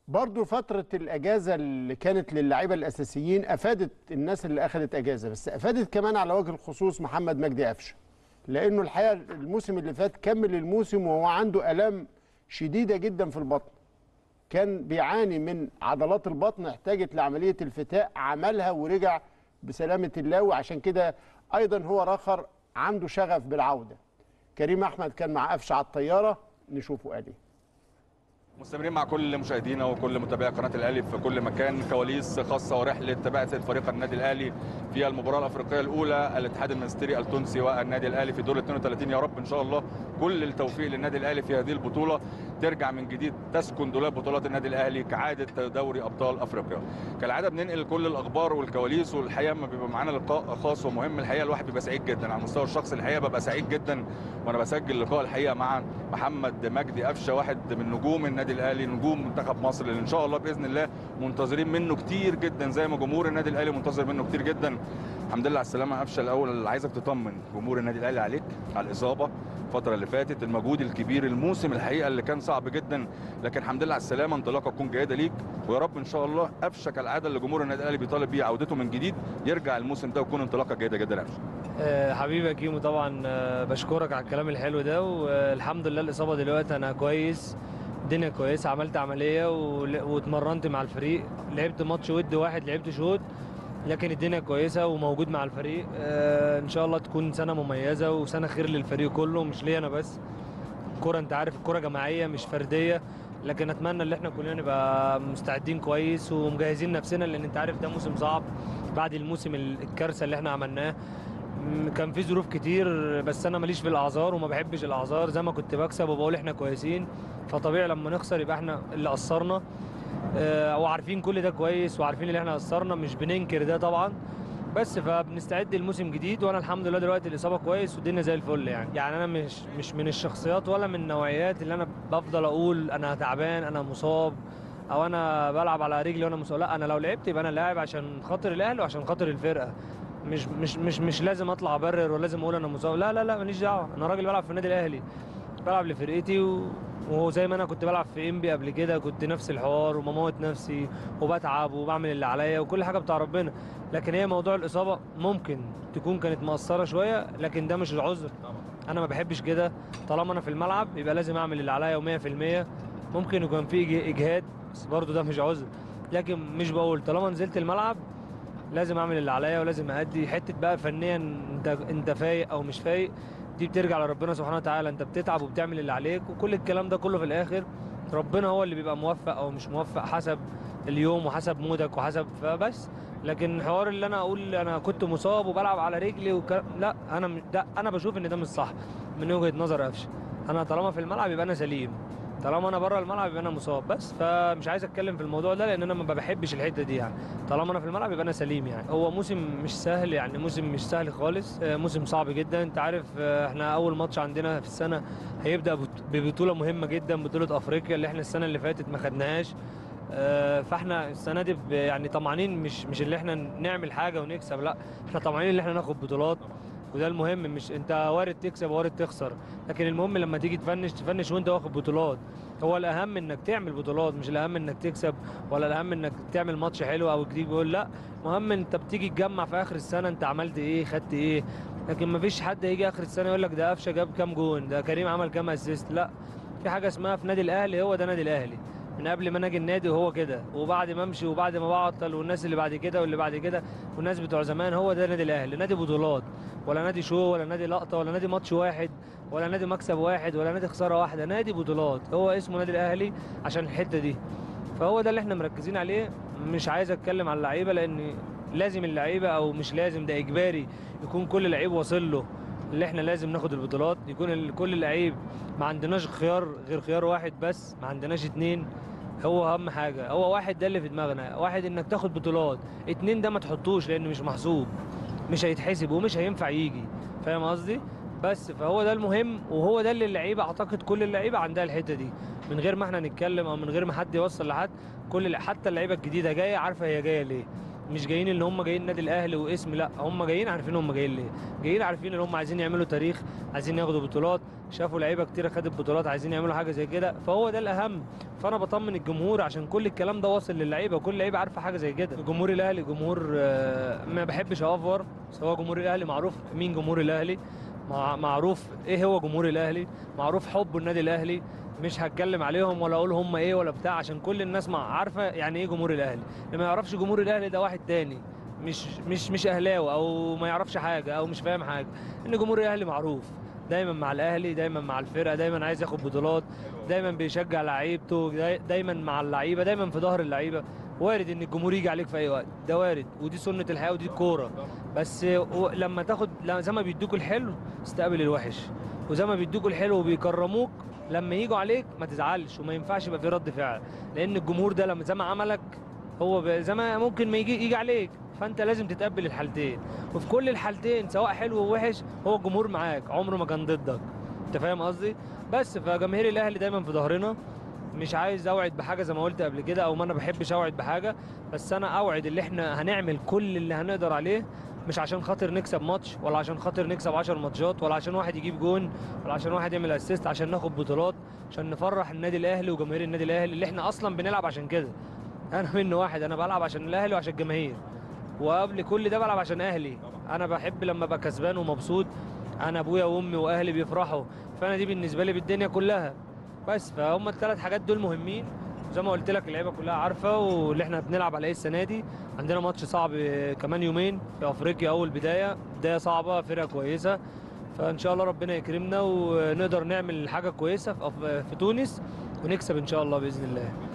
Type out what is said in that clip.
برضو فترة الأجازة اللي كانت للاعيبة الأساسيين أفادت الناس اللي أخذت أجازة بس أفادت كمان على وجه الخصوص محمد مجدي قفشة لأنه الحقيقة الموسم اللي فات كمل الموسم وهو عنده آلام شديدة جدا في البطن كان بيعاني من عضلات البطن احتاجت لعملية الفتاء عملها ورجع بسلامة الله وعشان كده أيضا هو رخر عنده شغف بالعودة كريم أحمد كان مع قفشة على الطيارة نشوفه قال ايه مستمرين مع كل مشاهدينا وكل متابعي قناه الاهلي في كل مكان كواليس خاصه ورحله بعثه فريق النادي الاهلي في المباراه الافريقيه الاولى الاتحاد المنستيري التونسي والنادي الاهلي في دور 32 يا رب ان شاء الله كل التوفيق للنادي الاهلي في هذه البطوله ترجع من جديد تسكن دولاب بطولات النادي الاهلي كعاده دوري ابطال افريقيا كالعاده بننقل كل الاخبار والكواليس والحقيقه لما بيبقى معانا لقاء خاص ومهم الحقيقه الواحد بيبقى سعيد جدا على المستوى الشخصي الحقيقه ببقى سعيد جدا وانا بسجل لقاء الحقيقه مع محمد مجدي قفشه واحد من نجوم النادي الاهلي نجوم منتخب مصر اللي ان شاء الله باذن الله منتظرين منه كتير جدا زي ما جمهور النادي الاهلي منتظر منه كتير جدا الحمد لله على السلامه قفشه الاول عايزك تطمن جمهور النادي الاهلي عليك على الاصابه الفتره اللي فاتت المجهود الكبير الموسم الحقيقه اللي كان صعب جدا لكن الحمد لله على السلامه انطلاقه تكون جيده ليك ويا رب ان شاء الله قفشه كالعاده اللي جمهور النادي الاهلي بيطالب بيه عودته من جديد يرجع الموسم ده ويكون انطلاقه جيده جدا قفشه آه، حبيبي يا كيمو طبعا آه، بشكرك على الكلام الحلو ده والحمد لله الاصابه دلوقتي انا كويس الدنيا كويسه عملت عمليه ول- واتمرنت مع الفريق لعبت ماتش ود واحد لعبت شوط لكن الدنيا كويسه وموجود مع الفريق آه، ان شاء الله تكون سنه مميزه وسنه خير للفريق كله مش ليا انا بس الكوره انت عارف الكوره جماعيه مش فرديه لكن اتمنى ان احنا كلنا نبقى مستعدين كويس ومجهزين نفسنا لان انت عارف ده موسم صعب بعد الموسم ال- الكارثه اللي احنا عملناه م- كان في ظروف كتير بس انا ماليش في الاعذار وما بحبش الاعذار زي ما كنت بكسب وبقول احنا كويسين فطبيعي لما نخسر يبقى احنا اللي قصرنا آه، وعارفين كل ده كويس وعارفين ان احنا قصرنا مش بننكر ده طبعا بس فبنستعد لموسم جديد وانا الحمد لله دلوقتي الاصابه كويس والدنيا زي الفل يعني يعني انا مش مش من الشخصيات ولا من النوعيات اللي انا بفضل اقول انا تعبان انا مصاب او انا بلعب على رجلي وانا مصاب لا انا لو لعبت يبقى انا لاعب عشان خاطر الاهلي وعشان خاطر الفرقه مش مش مش مش لازم اطلع ابرر ولازم اقول انا مصاب لا لا لا ماليش دعوه انا راجل بلعب في النادي الاهلي بلعب لفرقتي و... وهو زي ما انا كنت بلعب في انبي قبل كده كنت نفس الحوار وبموت نفسي وبتعب وبعمل اللي عليا وكل حاجه بتاع ربنا لكن هي موضوع الاصابه ممكن تكون كانت مقصره شويه لكن ده مش العذر انا ما بحبش كده طالما انا في الملعب يبقى لازم اعمل اللي عليا و100% ممكن يكون في إج- اجهاد بس برضه ده مش عذر لكن مش بقول طالما نزلت الملعب لازم اعمل اللي عليا ولازم ادي حته بقى فنيا انت انت فايق او مش فايق دي بترجع لربنا سبحانه وتعالى انت بتتعب وبتعمل اللي عليك وكل الكلام ده كله في الاخر ربنا هو اللي بيبقى موفق او مش موفق حسب اليوم وحسب مودك وحسب فبس لكن حوار اللي انا اقول انا كنت مصاب وبلعب على رجلي وك... لا انا م- ده انا بشوف ان ده مش صح من وجهه نظر قفشه انا طالما في الملعب يبقى انا سليم طالما انا بره الملعب يبقى انا مصاب بس فمش عايز اتكلم في الموضوع ده لان انا ما بحبش الحته دي يعني طالما انا في الملعب يبقى انا سليم يعني هو موسم مش سهل يعني موسم مش سهل خالص آه، موسم صعب جدا انت عارف آه، احنا اول ماتش عندنا في السنه هيبدا بط- ببطوله مهمه جدا بطوله افريقيا اللي احنا السنه اللي فاتت ما خدناهاش آه، فاحنا السنه دي ب- يعني طمعانين مش مش اللي احنا نعمل حاجه ونكسب لا احنا طمعانين ان احنا ناخد بطولات وده المهم مش انت وارد تكسب وارد تخسر لكن المهم لما تيجي تفنش تفنش وانت واخد بطولات هو الاهم انك تعمل بطولات مش الاهم انك تكسب ولا الاهم انك تعمل ماتش حلو او جديد بيقول لا مهم انت بتيجي تجمع في اخر السنه انت عملت ايه خدت ايه لكن ما فيش حد يجي اخر السنه يقول لك ده قفشه جاب كام جون ده كريم عمل كام اسيست لا في حاجه اسمها في نادي الاهلي هو ده نادي الاهلي من قبل ما اجي النادي هو كده وبعد ما امشي وبعد ما بعطل والناس اللي بعد كده واللي بعد كده والناس بتوع زمان هو ده نادي الاهلي نادي بطولات ولا نادي شو ولا نادي لقطه ولا نادي ماتش واحد ولا نادي مكسب واحد ولا نادي خساره واحده نادي بطولات هو اسمه نادي الاهلي عشان الحته دي فهو ده اللي احنا مركزين عليه مش عايز اتكلم على اللعيبه لان لازم اللعيبه او مش لازم ده اجباري يكون كل لعيب واصل له اللي احنا لازم ناخد البطولات يكون ال- كل لعيب ما عندناش خيار غير خيار واحد بس ما عندناش اتنين هو اهم حاجه هو واحد ده اللي في دماغنا واحد انك تاخد بطولات اتنين ده ما تحطوش لان مش محسوب مش هيتحسب ومش هينفع يجي فاهم قصدي بس فهو ده المهم وهو ده اللي اللعيبه اعتقد كل اللعيبه عندها الحته دي من غير ما احنا نتكلم او من غير ما حد يوصل لحد كل حتى اللعيبه الجديده جايه عارفه هي جايه ليه مش جايين ان هم جايين النادي الاهلي واسم لا هم جايين عارفين هم جايين ليه جايين عارفين ان هم عايزين يعملوا تاريخ عايزين ياخدوا بطولات شافوا لعيبه كتير خدت بطولات عايزين يعملوا حاجه زي كده فهو ده الاهم فانا بطمن الجمهور عشان كل الكلام ده واصل للعيبه وكل لعيبه عارفه حاجه زي كده جمهور الاهلي جمهور آه، ما بحبش اوفر سواء جمهور الاهلي معروف مين جمهور الاهلي مع- معروف ايه هو جمهور الاهلي معروف حبه النادي الاهلي مش هتكلم عليهم ولا اقول هم ايه ولا بتاع عشان كل الناس مع عارفه يعني ايه جمهور الاهلي اللي ما يعرفش جمهور الاهلي ده واحد تاني مش مش مش اهلاوي او ما يعرفش حاجه او مش فاهم حاجه ان جمهور الاهلي معروف دايما مع الاهلي دايما مع الفرقه دايما عايز ياخد بطولات دايما بيشجع لعيبته داي- دايما مع اللعيبه دايما في ظهر اللعيبه وارد ان الجمهور يجي عليك في اي وقت ده وارد ودي سنه الحياه ودي الكوره بس و- لما تاخد لا- زي ما بيدوك الحلو استقبل الوحش وزي ما بيدوك الحلو وبيكرموك لما يجوا عليك ما تزعلش وما ينفعش يبقى في رد فعل لان الجمهور ده لما زي ما عملك هو ب- زي ما ممكن ما يجي يجي عليك فانت لازم تتقبل الحالتين وفي كل الحالتين سواء حلو ووحش هو الجمهور معاك عمره ما كان ضدك انت فاهم قصدي بس فجماهير الاهلي دايما في ظهرنا مش عايز اوعد بحاجه زي ما قلت قبل كده او ما انا بحبش اوعد بحاجه بس انا اوعد اللي احنا هنعمل كل اللي هنقدر عليه مش عشان خاطر نكسب ماتش ولا عشان خاطر نكسب 10 ماتشات ولا عشان واحد يجيب جون ولا عشان واحد يعمل اسيست عشان ناخد بطولات عشان نفرح النادي الاهلي وجماهير النادي الاهلي اللي احنا اصلا بنلعب عشان كده انا منه واحد انا بلعب عشان الاهلي وعشان الجماهير وقبل كل ده بلعب عشان اهلي انا بحب لما ابقى كسبان ومبسوط انا ابويا وامي واهلي بيفرحوا فانا دي بالنسبه لي بالدنيا كلها بس فهم الثلاث حاجات دول مهمين زي ما قلت لك اللعيبه كلها عارفه واللي احنا بنلعب على ايه السنه دي عندنا ماتش صعب كمان يومين في افريقيا اول بدايه بدايه صعبه فرقه كويسه فان شاء الله ربنا يكرمنا ونقدر نعمل حاجه كويسه في أف- في تونس ونكسب ان شاء الله باذن الله